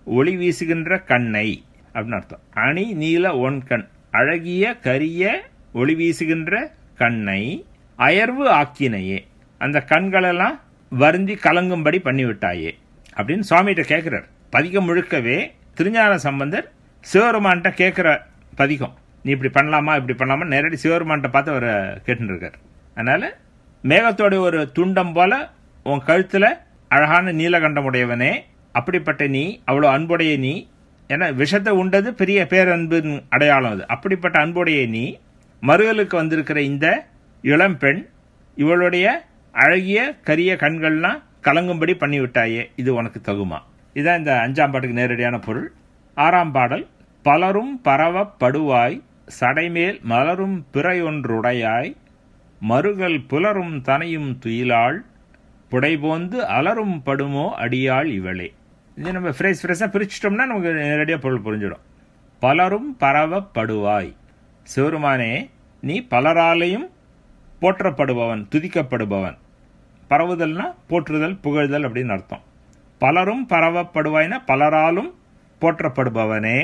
ஒளி வீசுகின்ற கண்ணை அப்படின்னு அர்த்தம் அணி நீல ஒன் கண் அழகிய கரிய ஒளி வீசுகின்ற கண்ணை அயர்வு ஆக்கினையே அந்த கண்களெல்லாம் வருந்தி கலங்கும்படி பண்ணிவிட்டாயே அப்படின்னு சுவாமிகிட்ட கேட்கிறார் பதிகம் முழுக்கவே திருஞான சம்பந்தர் சிவருமான்கிட்ட கேட்குற பதிகம் நீ இப்படி பண்ணலாமா இப்படி பண்ணலாமா நேரடி சிவருமான்கிட்ட பார்த்து அவர் கேட்டுருக்கார் அதனால மேகத்தோட ஒரு துண்டம் போல உன் கழுத்துல அழகான நீலகண்டம் உடையவனே அப்படிப்பட்ட நீ அவ்வளோ அன்புடைய நீ ஏன்னா விஷத்தை உண்டது பெரிய பேரன்பின் அடையாளம் அது அப்படிப்பட்ட அன்புடைய நீ மறுகளுக்கு வந்திருக்கிற இந்த இளம்பெண் இவளுடைய அழகிய கரிய கண்கள்லாம் கலங்கும்படி பண்ணிவிட்டாயே இது உனக்கு தகுமா இதான் இந்த அஞ்சாம் பாட்டுக்கு நேரடியான பொருள் ஆறாம் பாடல் பலரும் பரவப்படுவாய் சடைமேல் மலரும் பிறையொன்றுடையாய் மறுகள் புலரும் தனையும் துயிலாள் புடைபோந்து அலரும் படுமோ அடியாள் இவளே இது நம்ம ஃப்ரேஸ் ஃப்ரெஷ்ஷாக பிரிச்சிட்டோம்னா நமக்கு நேரடியாக பொருள் புரிஞ்சிடும் பலரும் பரவப்படுவாய் சிவருமானே நீ பலராலையும் போற்றப்படுபவன் துதிக்கப்படுபவன் பரவுதல்னா போற்றுதல் புகழ்தல் அப்படின்னு அர்த்தம் பலரும் பரவப்படுவாய்னா பலராலும் போற்றப்படுபவனே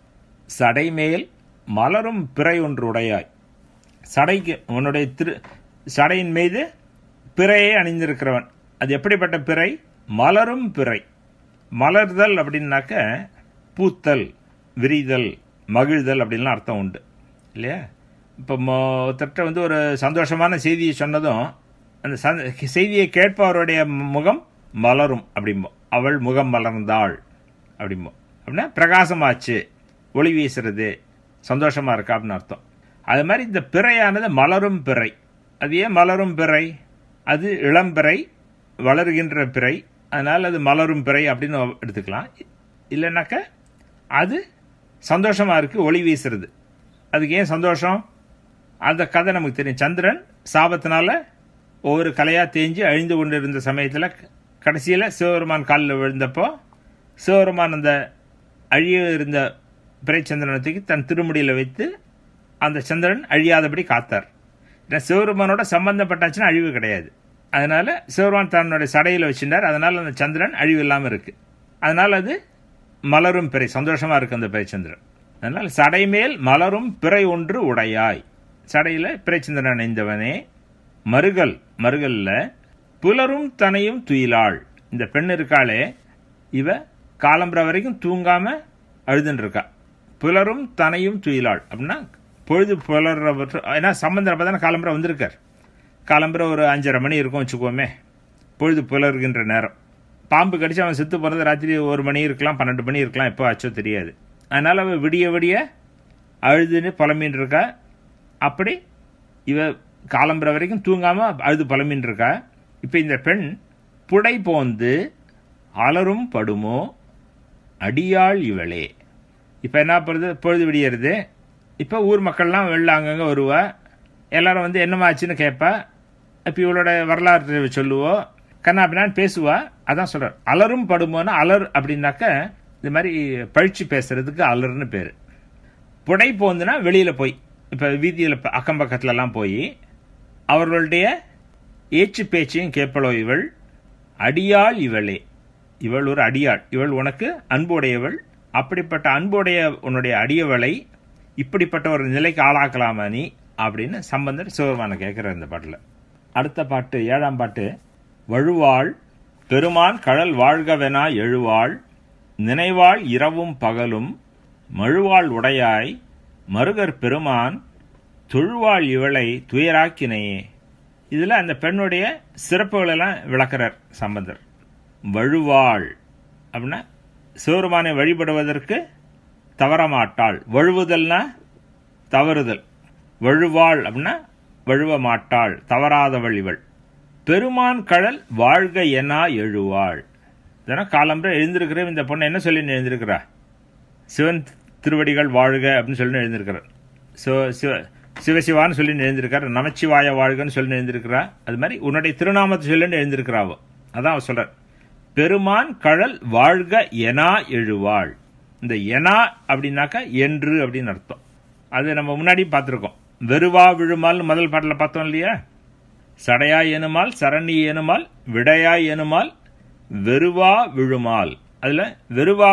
சடைமேல் மலரும் பிறை ஒன்று உடையாய் சடைக்கு உன்னுடைய திரு சடையின் மீது பிறையை அணிந்திருக்கிறவன் அது எப்படிப்பட்ட பிறை மலரும் பிறை மலர்தல் அப்படின்னாக்க பூத்தல் விரிதல் மகிழ்தல் அப்படின்லாம் அர்த்தம் உண்டு இல்லையா இப்போ ஒருத்தர்கிட்ட வந்து ஒரு சந்தோஷமான செய்தியை சொன்னதும் அந்த செய்தியை கேட்பவருடைய முகம் மலரும் அப்படிம்போ அவள் முகம் மலர்ந்தாள் அப்படிம்போ அப்படின்னா பிரகாசமாச்சு ஒளி வீசுறது சந்தோஷமா இருக்கா அப்படின்னு அர்த்தம் அது மாதிரி இந்த பிறையானது மலரும் பிறை அது ஏன் மலரும் பிறை அது இளம்பிறை வளர்கின்ற பிறை அதனால் அது மலரும் பிறை அப்படின்னு எடுத்துக்கலாம் இல்லைனாக்க அது சந்தோஷமாக இருக்குது ஒளி வீசுறது அதுக்கு ஏன் சந்தோஷம் அந்த கதை நமக்கு தெரியும் சந்திரன் சாபத்தினால ஒவ்வொரு கலையாக தேஞ்சு அழிந்து கொண்டு இருந்த சமயத்தில் கடைசியில் சிவபெருமான் காலில் விழுந்தப்போ சிவபெருமான் அந்த அழிய இருந்த பிறைச்சந்திரனத்துக்கு தன் திருமுடியில் வைத்து அந்த சந்திரன் அழியாதபடி காத்தார் ஏன்னா சிவபெருமானோட சம்பந்தப்பட்டாச்சுன்னா அழிவு கிடையாது அதனால சிவபெருமான் தன்னுடைய சடையில் வச்சிருந்தார் அதனால அந்த சந்திரன் அழிவு இல்லாமல் இருக்கு அதனால அது மலரும் பிறை சந்தோஷமா இருக்கு அந்த பிறைச்சந்திரன் அதனால் சடைமேல் மலரும் பிறை ஒன்று உடையாய் சடையில பிறைச்சந்திரன் அணிந்தவனே மருகல் மருகல்ல புலரும் தனையும் துயிலாள் இந்த பெண் இருக்காளே இவ காலம்புற வரைக்கும் தூங்காம அழுதுன்னு இருக்கா புலரும் தனையும் துயிலாள் அப்படின்னா பொழுது புலர்ற ஏன்னா சம்பந்தர் அப்போ தானே காலம்புற வந்திருக்கார் காலம்புற ஒரு அஞ்சரை மணி இருக்கும் வச்சுக்கோமே பொழுது புலர்கின்ற நேரம் பாம்பு கடிச்சு அவன் செத்து போகிறது ராத்திரி ஒரு மணி இருக்கலாம் பன்னெண்டு மணி இருக்கலாம் எப்போ ஆச்சோ தெரியாது அதனால் அவள் விடிய விடிய அழுதுன்னு புலம்பின்னு இருக்கா அப்படி இவ காலம்புற வரைக்கும் தூங்காமல் அழுது புலம்பின்னு இருக்கா இப்போ இந்த பெண் புடை போந்து அலரும் படுமோ அடியாள் இவளே இப்போ என்ன பண்ணுறது பொழுது விடியறது இப்போ ஊர் மக்கள்லாம் வெளில அங்கங்கே வருவா எல்லாரும் வந்து என்னமாச்சுன்னு கேட்பா இப்போ இவளோட வரலாறு சொல்லுவோம் கண்ணா அப்படின்னான்னு பேசுவா அதான் சொல்கிறார் அலரும் படுமோன்னா அலர் அப்படின்னாக்க இந்த மாதிரி பழிச்சு பேசுறதுக்கு அலர்னு பேர் புடை போந்துன்னா வெளியில் போய் இப்போ வீதியில் அக்கம் பக்கத்துலலாம் போய் அவர்களுடைய ஏச்சு பேச்சையும் கேட்பளோ இவள் அடியாள் இவளே இவள் ஒரு அடியாள் இவள் உனக்கு அன்புடையவள் அப்படிப்பட்ட அன்புடைய உன்னுடைய அடியவளை இப்படிப்பட்ட ஒரு நிலைக்கு ஆளாக்கலாமா நீ அப்படின்னு சம்பந்தர் சிவருமான கேட்குற இந்த பாட்டில் அடுத்த பாட்டு ஏழாம் பாட்டு வழுவாள் பெருமான் கடல் வாழ்கவெனா எழுவாள் நினைவாள் இரவும் பகலும் மழுவாள் உடையாய் மருகர் பெருமான் தொழுவாள் இவளை துயராக்கினையே இதில் அந்த பெண்ணுடைய சிறப்புகளெல்லாம் விளக்குறார் சம்பந்தர் வழுவாள் அப்படின்னா சிவருமானை வழிபடுவதற்கு தவறமாட்டாள் வழுவுதல்னா தவறுதல் வழுவாள் அப்படின்னா வழுவ மாட்டாள் தவறாதவள் இவள் பெருமான் கடல் வாழ்க எனா எழுவாள் இதனால் காலம்புற எழுந்திருக்கிற இந்த பொண்ணை என்ன சொல்லி எழுந்திருக்கிறா சிவன் திருவடிகள் வாழ்க அப்படின்னு சொல்லி எழுந்திருக்கிறார் சிவ சிவ சிவசிவான்னு சொல்லி எழுந்திருக்கார் நமச்சிவாய வாழ்கன்னு சொல்லி எழுந்திருக்கிறா அது மாதிரி உன்னுடைய திருநாமத்தை சொல்லி எழுந்திருக்கிறாவோ அதான் அவர் சொல்றார் பெருமான் கழல் வாழ்க எனா எழுவாள் இந்த எனா அப்படின்னாக்கா என்று அப்படின்னு அர்த்தம் அது நம்ம முன்னாடி பார்த்துருக்கோம் வெறுவா விழுமால் முதல் பாட்டில் பார்த்தோம் இல்லையா சடையாய் எனுமால் சரணி எனுமால் விடையாய் எனுமால் வெறுவா விழுமால் அதில் வெறுவா